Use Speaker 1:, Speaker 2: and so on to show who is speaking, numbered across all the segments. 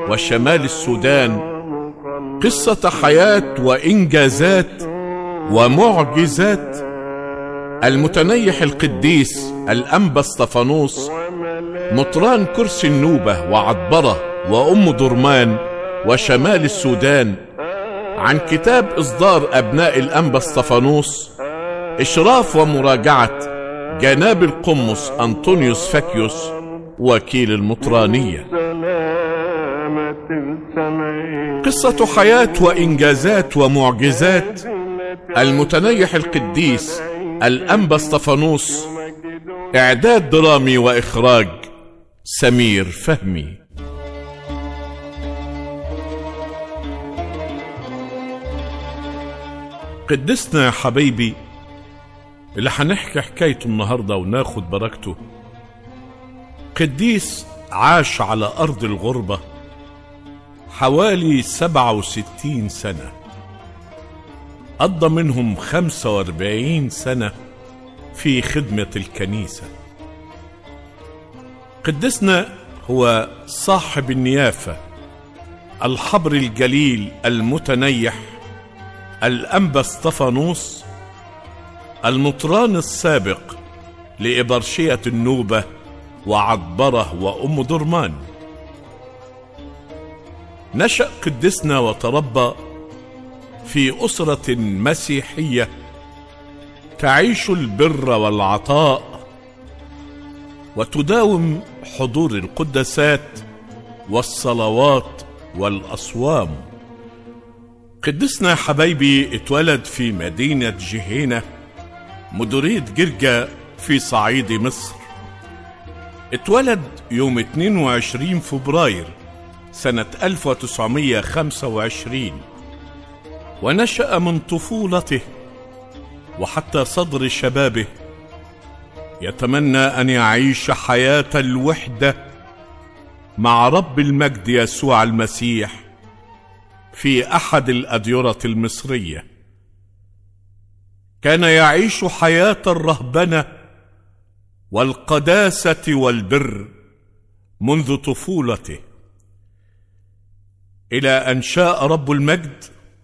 Speaker 1: وشمال السودان قصة حياة وإنجازات ومعجزات المتنيح القديس الأنبا اسطفانوس مطران كرسي النوبة وعطبرة وأم درمان وشمال السودان عن كتاب إصدار أبناء الأنبا اسطفانوس إشراف ومراجعة جناب القمص أنطونيوس فاكيوس وكيل المطرانية قصة حياة وإنجازات ومعجزات المتنيح القديس الأنبا اسطفانوس إعداد درامي وإخراج سمير فهمي قدسنا يا حبيبي اللي هنحكي حكايته النهاردة وناخد بركته قديس عاش على أرض الغربة حوالي سبعة وستين سنة قضى منهم خمسة واربعين سنة في خدمة الكنيسة قدسنا هو صاحب النيافة الحبر الجليل المتنيح الأنبا اسطفانوس المطران السابق لإبرشية النوبة وعطبرة وأم درمان نشأ قدسنا وتربى في أسرة مسيحية تعيش البر والعطاء وتداوم حضور القدسات والصلوات والأصوام قدسنا يا حبايبي اتولد في مدينة جهينة مديرية جرجا في صعيد مصر اتولد يوم 22 فبراير سنة 1925 ونشأ من طفولته وحتى صدر شبابه يتمنى أن يعيش حياة الوحدة مع رب المجد يسوع المسيح في أحد الأديرة المصرية كان يعيش حياة الرهبنة والقداسة والبر منذ طفولته إلى أن شاء رب المجد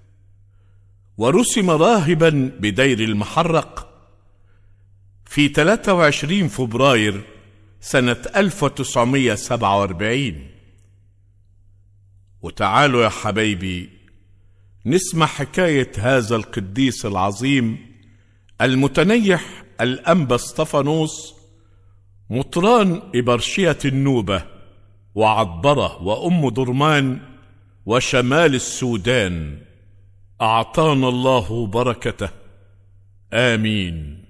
Speaker 1: ورسم راهبا بدير المحرق في 23 فبراير سنة 1947 وتعالوا يا حبايبي نسمع حكاية هذا القديس العظيم المتنيح الأنبا اسطفانوس مطران إبرشية النوبة وعطبرة وأم درمان وشمال السودان أعطانا الله بركته آمين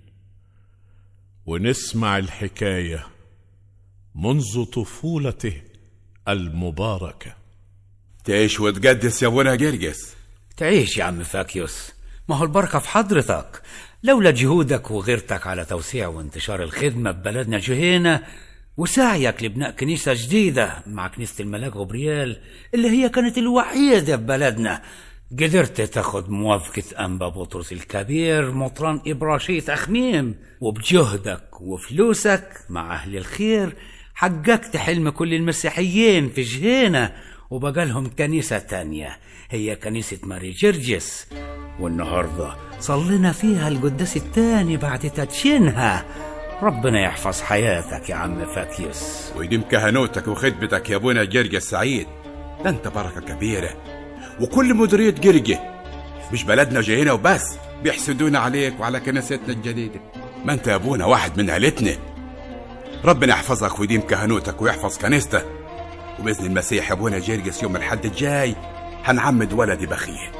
Speaker 1: ونسمع الحكاية منذ طفولته المباركة
Speaker 2: تعيش وتقدس يا ابونا جرجس
Speaker 3: تعيش يا عم فاكيوس ما هو البركة في حضرتك لولا جهودك وغيرتك على توسيع وانتشار الخدمة ببلدنا جهينة وسعيك لبناء كنيسة جديدة مع كنيسة الملاك غبريال اللي هي كانت الوحيدة في بلدنا قدرت تاخد موافقة أنبا بطرس الكبير مطران إبراشية أخميم وبجهدك وفلوسك مع أهل الخير حققت حلم كل المسيحيين في جهينة وبقى لهم كنيسة تانية هي كنيسة ماري جرجس والنهاردة صلينا فيها القداس التاني بعد تدشينها ربنا يحفظ حياتك يا عم فاكيوس
Speaker 2: ويديم كهنوتك وخدمتك يا ابونا جرجس سعيد ده انت بركة كبيرة وكل مديرية جرجة مش بلدنا جاينا وبس بيحسدونا عليك وعلى كنيستنا الجديدة ما انت يا ابونا واحد من عيلتنا ربنا يحفظك ويديم كهنوتك ويحفظ كنيسته وبإذن المسيح يا ابونا جرجس يوم الحد الجاي هنعمد ولدي بخيت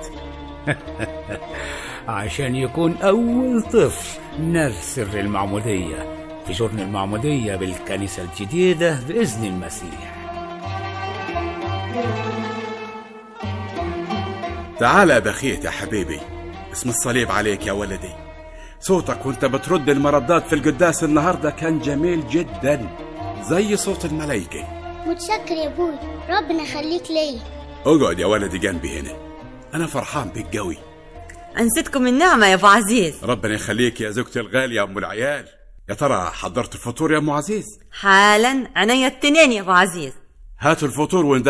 Speaker 3: عشان يكون أول طفل نال سر المعمودية في جرن المعمودية بالكنيسة الجديدة بإذن المسيح
Speaker 2: تعال يا بخيت يا حبيبي اسم الصليب عليك يا ولدي صوتك وانت بترد المردات في القداس النهارده كان جميل جدا زي صوت الملايكه
Speaker 4: متشكر يا ابوي ربنا يخليك ليا
Speaker 2: اقعد يا ولدي جنبي هنا انا فرحان بيك قوي
Speaker 5: أنستكم النعمة يا أبو عزيز
Speaker 2: ربنا يخليك يا زوجتي الغاليه يا ام العيال يا ترى حضرت الفطور يا ام عزيز
Speaker 5: حالا عينيا التنين يا أبو عزيز
Speaker 2: هاتوا الفطور